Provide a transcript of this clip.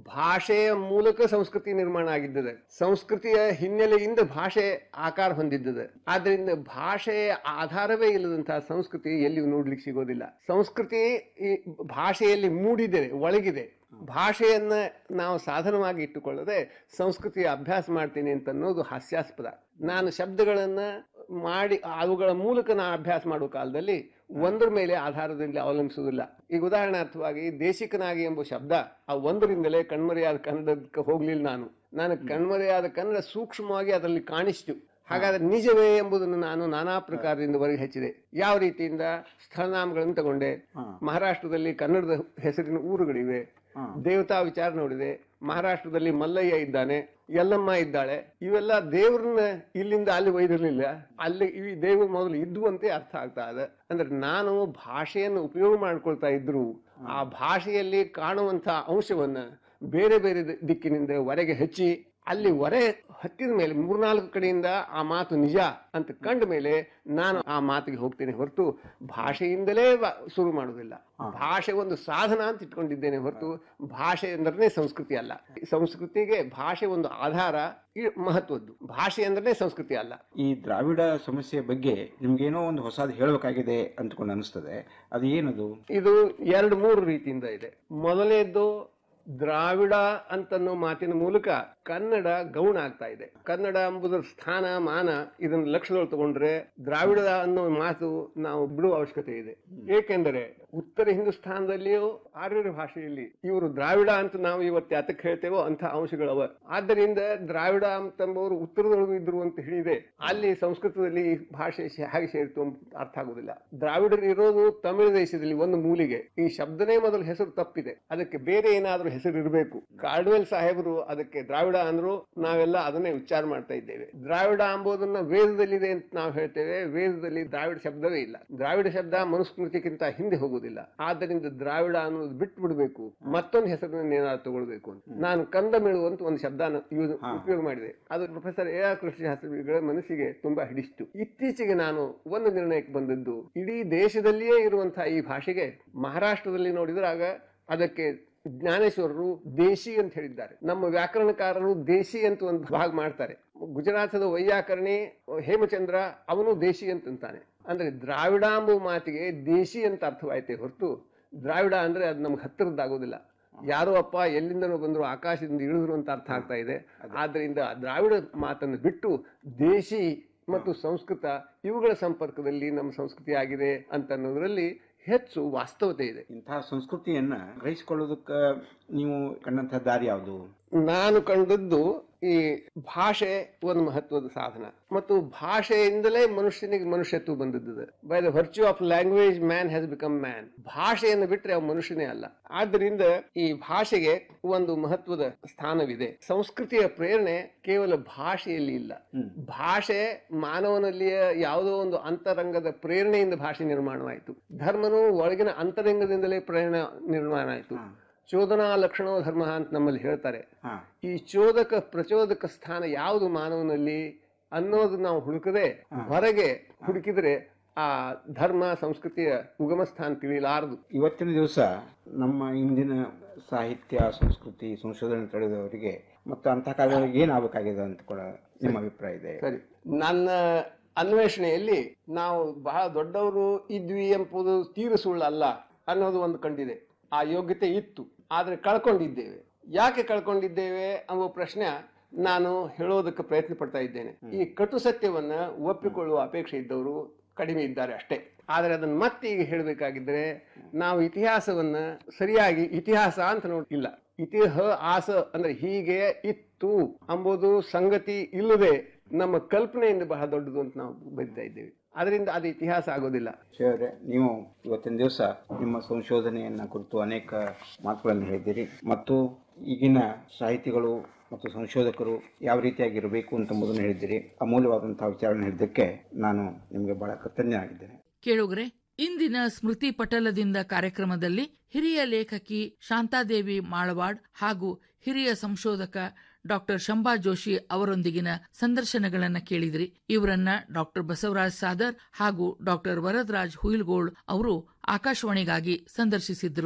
ಭಾಷೆಯ ಮೂಲಕ ಸಂಸ್ಕೃತಿ ನಿರ್ಮಾಣ ಆಗಿದ್ದದೆ ಸಂಸ್ಕೃತಿಯ ಹಿನ್ನೆಲೆಯಿಂದ ಭಾಷೆ ಆಕಾರ ಹೊಂದಿದ್ದದೆ ಆದ್ರಿಂದ ಭಾಷೆಯ ಆಧಾರವೇ ಇಲ್ಲದಂತಹ ಸಂಸ್ಕೃತಿ ಎಲ್ಲಿಯೂ ನೋಡ್ಲಿಕ್ಕೆ ಸಿಗೋದಿಲ್ಲ ಸಂಸ್ಕೃತಿ ಈ ಭಾಷೆಯಲ್ಲಿ ಮೂಡಿದೆ ಒಳಗಿದೆ ಭಾಷೆಯನ್ನ ನಾವು ಸಾಧನವಾಗಿ ಇಟ್ಟುಕೊಳ್ಳದೆ ಸಂಸ್ಕೃತಿಯ ಅಭ್ಯಾಸ ಮಾಡ್ತೀನಿ ಅಂತ ಅನ್ನೋದು ಹಾಸ್ಯಾಸ್ಪದ ನಾನು ಶಬ್ದಗಳನ್ನ ಮಾಡಿ ಅವುಗಳ ಮೂಲಕ ನಾನು ಅಭ್ಯಾಸ ಮಾಡುವ ಕಾಲದಲ್ಲಿ ಒಂದರ ಮೇಲೆ ಆಧಾರದಲ್ಲಿ ಅವಲಂಬಿಸುವುದಿಲ್ಲ ಈಗ ಉದಾಹರಣಾರ್ಥವಾಗಿ ದೇಶಿಕನಾಗಿ ಎಂಬ ಶಬ್ದ ಆ ಒಂದರಿಂದಲೇ ಕಣ್ಮರೆಯಾದ ಕನ್ನಡಕ್ಕೆ ಹೋಗ್ಲಿಲ್ಲ ನಾನು ನಾನು ಕಣ್ಮರೆಯಾದ ಕನ್ನಡ ಸೂಕ್ಷ್ಮವಾಗಿ ಅದರಲ್ಲಿ ಕಾಣಿಸ್ತು ಹಾಗಾದ್ರೆ ನಿಜವೇ ಎಂಬುದನ್ನು ನಾನು ನಾನಾ ಪ್ರಕಾರದಿಂದ ಹೊರಗೆ ಹಚ್ಚಿದೆ ಯಾವ ರೀತಿಯಿಂದ ಸ್ಥಳನಾಮಗಳನ್ನು ತಗೊಂಡೆ ಮಹಾರಾಷ್ಟ್ರದಲ್ಲಿ ಕನ್ನಡದ ಹೆಸರಿನ ಊರುಗಳಿವೆ ದೇವತಾ ವಿಚಾರ ನೋಡಿದೆ ಮಹಾರಾಷ್ಟ್ರದಲ್ಲಿ ಮಲ್ಲಯ್ಯ ಇದ್ದಾನೆ ಯಲ್ಲಮ್ಮ ಇದ್ದಾಳೆ ಇವೆಲ್ಲ ದೇವ್ರನ್ನ ಇಲ್ಲಿಂದ ಅಲ್ಲಿ ಒಯ್ದಿರ್ಲಿಲ್ಲ ಅಲ್ಲಿ ಈ ದೇವರು ಮೊದಲು ಇದ್ದುವಂತೆ ಅರ್ಥ ಆಗ್ತಾ ಇದೆ ಅಂದ್ರೆ ನಾನು ಭಾಷೆಯನ್ನು ಉಪಯೋಗ ಮಾಡ್ಕೊಳ್ತಾ ಇದ್ರು ಆ ಭಾಷೆಯಲ್ಲಿ ಕಾಣುವಂತ ಅಂಶವನ್ನ ಬೇರೆ ಬೇರೆ ದಿ- ದಿಕ್ಕಿನಿಂದ ಹೊರಗೆ ಹಚ್ಚಿ ಅಲ್ಲಿ ಹೊರೆ ಹತ್ತಿದ ಮೇಲೆ ಮೂರ್ನಾಲ್ಕು ಕಡೆಯಿಂದ ಆ ಮಾತು ನಿಜ ಅಂತ ಕಂಡ ಮೇಲೆ ನಾನು ಆ ಮಾತಿಗೆ ಹೋಗ್ತೇನೆ ಹೊರತು ಭಾಷೆಯಿಂದಲೇ ವ- ಶುರು ಮಾಡುವುದಿಲ್ಲ ಭಾಷೆ ಒಂದು ಸಾಧನ ಅಂತ ಇಟ್ಕೊಂಡಿದ್ದೇನೆ ಹೊರತು ಭಾಷೆ ಅಂದ್ರೆ ಸಂಸ್ಕೃತಿ ಅಲ್ಲ ಸಂಸ್ಕೃತಿಗೆ ಭಾಷೆ ಒಂದು ಆಧಾರ ಈ ಮಹತ್ವದ್ದು ಭಾಷೆ ಅಂದ್ರೆ ಸಂಸ್ಕೃತಿ ಅಲ್ಲ ಈ ದ್ರಾವಿಡ ಸಮಸ್ಯೆ ಬಗ್ಗೆ ನಿಮ್ಗೇನೋ ಒಂದು ಹೊಸದು ಹೇಳಬೇಕಾಗಿದೆ ಅಂದ್ಕೊಂಡು ಅನಿಸ್ತದೆ ಅದು ಏನದು ಇದು ಎರಡು ಮೂರು ರೀತಿಯಿಂದ ಇದೆ ಮೊದಲನೇದ್ದು ದ್ರಾವಿಡ ಅಂತನ್ನೋ ಮಾತಿನ ಮೂಲಕ ಕನ್ನಡ ಗೌಣ ಆಗ್ತಾ ಇದೆ ಕನ್ನಡ ಎಂಬುದರ ಸ್ಥಾನ ಮಾನ ಇದನ್ನ ಲಕ್ಷ್ಯದೊಳಗೆ ತಗೊಂಡ್ರೆ ದ್ರಾವಿಡ ಅನ್ನೋ ಮಾತು ನಾವು ಬಿಡುವ ಅವಶ್ಯಕತೆ ಇದೆ ಏಕೆಂದರೆ ಉತ್ತರ ಹಿಂದೂಸ್ಥಾನದಲ್ಲಿಯೂ ಆರ್ಯರ ಭಾಷೆಯಲ್ಲಿ ಇವರು ದ್ರಾವಿಡ ಅಂತ ನಾವು ಇವತ್ತು ಯಾತಕ್ಕೆ ಹೇಳ್ತೇವೋ ಅಂತ ಅಂಶಗಳವ ಆದ್ದರಿಂದ ದ್ರಾವಿಡ ಅಂತಂಬವರು ಉತ್ತರದೊಳಗೂ ಇದ್ರು ಅಂತ ಹೇಳಿದೆ ಅಲ್ಲಿ ಸಂಸ್ಕೃತದಲ್ಲಿ ಈ ಭಾಷೆ ಶೇ- ಹೇಗೆ ಸೇರಿತು ಅಂತ ಅರ್ಥ ಆಗುದಿಲ್ಲ ದ್ರಾವಿಡರು ಇರೋದು ತಮಿಳು ದೇಶದಲ್ಲಿ ಒಂದು ಮೂಲಿಗೆ ಈ ಶಬ್ದನೇ ಮೊದಲು ಹೆಸರು ತಪ್ಪಿದೆ ಅದಕ್ಕೆ ಬೇರೆ ಏನಾದ್ರೂ ಹೆಸರು ಇರಬೇಕು ಕಾರ್ಡ್ವೆಲ್ ಸಾಹೇಬರು ಅದಕ್ಕೆ ದ್ರಾವಿಡ ಅಂದ್ರು ನಾವೆಲ್ಲ ಅದನ್ನೇ ವಿಚಾರ ಮಾಡ್ತಾ ಇದ್ದೇವೆ ದ್ರಾವಿಡ ಎಂಬುದನ್ನ ವೇದದಲ್ಲಿದೆ ಅಂತ ನಾವು ಹೇಳ್ತೇವೆ ವೇದದಲ್ಲಿ ದ್ರಾವಿಡ ಶಬ್ದವೇ ಇಲ್ಲ ದ್ರಾವಿಡ ಶಬ್ದ ಮನುಸ್ಮೃತಿಗಿಂತ ಹಿಂದೆ ಹೋಗುದಿಲ್ಲ ಆದ್ದರಿಂದ ದ್ರಾವಿಡ ಅನ್ನೋದು ಬಿಟ್ಟು ಬಿಡಬೇಕು ಮತ್ತೊಂದು ಹೆಸರನ್ನ ಏನಾದ್ರು ತಗೊಳ್ಬೇಕು ಅಂತ ನಾನು ಕಂದಮಿಳು ಅಂತ ಒಂದು ಶಬ್ದನ ಯೂಸ್ ಉಪಯೋಗ ಮಾಡಿದೆ ಅದು ಪ್ರೊಫೆಸರ್ ಎ ಆರ್ ಕೃಷ್ಣಶಾಸ್ತ್ರಿಗಳ ಮನಸ್ಸಿಗೆ ತುಂಬಾ ಹಿಡಿಸ್ತು ಇತ್ತೀಚೆಗೆ ನಾನು ಒಂದು ನಿರ್ಣಯಕ್ಕೆ ಬಂದದ್ದು ಇಡೀ ದೇಶದಲ್ಲಿಯೇ ಇರುವಂತಹ ಈ ಭಾಷೆಗೆ ಮಹಾರಾಷ್ಟ್ರದಲ್ಲಿ ನೋಡಿದ್ರಾಗ ಅದಕ್ಕೆ ಜ್ಞಾನೇಶ್ವರರು ದೇಶಿ ಅಂತ ಹೇಳಿದ್ದಾರೆ ನಮ್ಮ ವ್ಯಾಕರಣಕಾರರು ದೇಶಿ ಅಂತ ಒಂದು ಭಾಗ ಮಾಡ್ತಾರೆ ಗುಜರಾತದ ವೈಯಾಕರಣಿ ಹೇಮಚಂದ್ರ ಅವನು ದೇಶಿ ಅಂತಂತಾನೆ ಅಂದ್ರೆ ದ್ರಾವಿಡ ಎಂಬ ಮಾತಿಗೆ ದೇಶಿ ಅಂತ ಅರ್ಥವಾಯ್ತೆ ಹೊರತು ದ್ರಾವಿಡ ಅಂದ್ರೆ ಅದು ನಮ್ಗೆ ಹತ್ತಿರದ್ದಾಗೋದಿಲ್ಲ ಯಾರೋ ಅಪ್ಪ ಎಲ್ಲಿಂದನೋ ಬಂದ್ರು ಆಕಾಶದಿಂದ ಇಳಿದ್ರು ಅಂತ ಅರ್ಥ ಆಗ್ತಾ ಇದೆ ಆದ್ರಿಂದ ದ್ರಾವಿಡ ಮಾತನ್ನು ಬಿಟ್ಟು ದೇಶಿ ಮತ್ತು ಸಂಸ್ಕೃತ ಇವುಗಳ ಸಂಪರ್ಕದಲ್ಲಿ ನಮ್ಮ ಸಂಸ್ಕೃತಿ ಆಗಿದೆ ಅಂತ ಅನ್ನೋದ್ರಲ್ಲಿ ಹೆಚ್ಚು ವಾಸ್ತವತೆ ಇದೆ ಇಂತಹ ಸಂಸ್ಕೃತಿಯನ್ನ ಗ್ರಹಿಸಿಕೊಳ್ಳೋದಕ್ಕೆ ನೀವು ಕಂಡಂತಹ ದಾರಿ ಯಾವುದು ನಾನು ಕಂಡದ್ದು ಈ ಭಾಷೆ ಒಂದು ಮಹತ್ವದ ಸಾಧನ ಮತ್ತು ಭಾಷೆಯಿಂದಲೇ ಮನುಷ್ಯನಿಗೆ ಮನುಷ್ಯತ್ವ ಬಂದದ್ದು by the virtue of language man has become man ಭಾಷೆಯನ್ನು ಬಿಟ್ರೆ ಅವ ಮನುಷ್ಯನೇ ಅಲ್ಲ ಆದ್ದರಿಂದ ಈ ಭಾಷೆಗೆ ಒಂದು ಮಹತ್ವದ ಸ್ಥಾನವಿದೆ ಸಂಸ್ಕೃತಿಯ ಪ್ರೇರಣೆ ಕೇವಲ ಭಾಷೆಯಲ್ಲಿ ಇಲ್ಲ ಭಾಷೆ ಮಾನವನಲ್ಲಿಯ ಯಾವುದೋ ಒಂದು ಅಂತರಂಗದ ಪ್ರೇರಣೆಯಿಂದ ಭಾಷೆ ನಿರ್ಮಾಣವಾಯಿತು ಧರ್ಮನು ಒಳಗಿನ ಅಂತರಂಗದಿಂದಲೇ ಪ್ರೇರಣೆ ನಿರ್ಮಾಣ ಆಯಿತು ಚೋದನಾ ಲಕ್ಷಣೋ ಧರ್ಮ ಅಂತ ನಮ್ಮಲ್ಲಿ ಹೇಳ್ತಾರೆ ಈ ಚೋದಕ ಪ್ರಚೋದಕ ಸ್ಥಾನ ಯಾವುದು ಮಾನವನಲ್ಲಿ ಅನ್ನೋದು ನಾವು ಹುಡುಕದೆ ಹೊರಗೆ ಹುಡುಕಿದ್ರೆ ಆ ಧರ್ಮ ಸಂಸ್ಕೃತಿಯ ಉಗಮ ಸ್ಥಾನ ತಿಳಿಲಾರದು ಇವತ್ತಿನ ದಿವಸ ನಮ್ಮ ಇಂದಿನ ಸಾಹಿತ್ಯ ಸಂಸ್ಕೃತಿ ಸಂಶೋಧನೆ ತಿಳಿದವರಿಗೆ ಮತ್ತು ಅಂತಹ ಕಾರ್ಯಗಳಿಗೆ ಏನಾಗಬೇಕಾಗಿದೆ ಅಂತ ಕೂಡ ನಿಮ್ಮ ಅಭಿಪ್ರಾಯ ಇದೆ ಸರಿ ನನ್ನ ಅನ್ವೇಷಣೆಯಲ್ಲಿ ನಾವು ಬಹಳ ದೊಡ್ಡವರು ಇದ್ವಿ ಎಂಬುದು ತೀರು ಸುಳ್ಳಲ್ಲ ಅನ್ನೋದು ಒಂದು ಕಂಡಿದೆ ಆ ಯೋಗ್ಯತೆ ಇತ್ತು ಆದ್ರೆ ಕಳ್ಕೊಂಡಿದ್ದೇವೆ ಯಾಕೆ ಕಳ್ಕೊಂಡಿದ್ದೇವೆ ಎಂಬ ಪ್ರಶ್ನೆ ನಾನು ಹೇಳೋದಕ್ಕೆ ಪ್ರಯತ್ನ ಪಡ್ತಾ ಇದ್ದೇನೆ ಈ ಕಟು ಸತ್ಯವನ್ನ ಒಪ್ಪಿಕೊಳ್ಳುವ ಅಪೇಕ್ಷೆ ಇದ್ದವರು ಕಡಿಮೆ ಇದ್ದಾರೆ ಅಷ್ಟೇ ಆದರೆ ಅದನ್ನ ಮತ್ತೆ ಈಗ ಹೇಳಬೇಕಾಗಿದ್ರೆ ನಾವು ಇತಿಹಾಸವನ್ನ ಸರಿಯಾಗಿ ಇತಿಹಾಸ ಅಂತ ನೋಡಿಲ್ಲ ಇತಿಹ ಆಸ ಅಂದ್ರೆ ಹೀಗೆ ಇತ್ತು ಎಂಬುದು ಸಂಗತಿ ಇಲ್ಲದೆ ನಮ್ಮ ಕಲ್ಪನೆಯಿಂದ ಬಹಳ ದೊಡ್ಡದು ಅಂತ ನಾವು ಬರಿತಾ ಇದ್ದೇವೆ ಅದರಿಂದ ಅದು ಇತಿಹಾಸ ಆಗೋದಿಲ್ಲ ಶಿವರೇ ನೀವು ಇವತ್ತಿನ ದಿವಸ ನಿಮ್ಮ ಸಂಶೋಧನೆಯನ್ನ ಕುರಿತು ಅನೇಕ ಮಾತುಗಳನ್ನು ಹೇಳಿದ್ದೀರಿ ಮತ್ತು ಈಗಿನ ಸಾಹಿತಿಗಳು ಮತ್ತು ಸಂಶೋಧಕರು ಯಾವ ರೀತಿಯಾಗಿರಬೇಕು ಅಂತಂಬುದನ್ನು ಹೇಳಿದ್ದೀರಿ ಅಮೂಲ್ಯವಾದಂತಹ ವಿಚಾರವನ್ನು ಹೇಳಿದ್ದಕ್ಕೆ ನಾನು ನಿಮಗೆ ಬಹಳ ಕೃತಜ್ಞನಾಗಿದ್ದೇನೆ ಕೇಳುಗ್ರೆ ಇಂದಿನ ಸ್ಮೃತಿ ಪಟಲದಿಂದ ಕಾರ್ಯಕ್ರಮದಲ್ಲಿ ಹಿರಿಯ ಲೇಖಕಿ ಶಾಂತಾದೇವಿ ಮಾಳವಾಡ್ ಹಾಗೂ ಹಿರಿಯ ಸಂಶೋಧಕ ಡಾಕ್ಟರ್ ಶಂಭಾ ಜೋಶಿ ಅವರೊಂದಿಗಿನ ಸಂದರ್ಶನಗಳನ್ನ ಕೇಳಿದ್ರಿ ಇವರನ್ನ ಡಾಕ್ಟರ್ ಬಸವರಾಜ್ ಸಾದರ್ ಹಾಗೂ ಡಾಕ್ಟರ್ ವರದರಾಜ್ ಹುಯಿಲ್ಗೋಳ್ ಅವರು ಆಕಾಶವಾಣಿಗಾಗಿ ಸಂದರ್ಶಿಸಿದ್ರು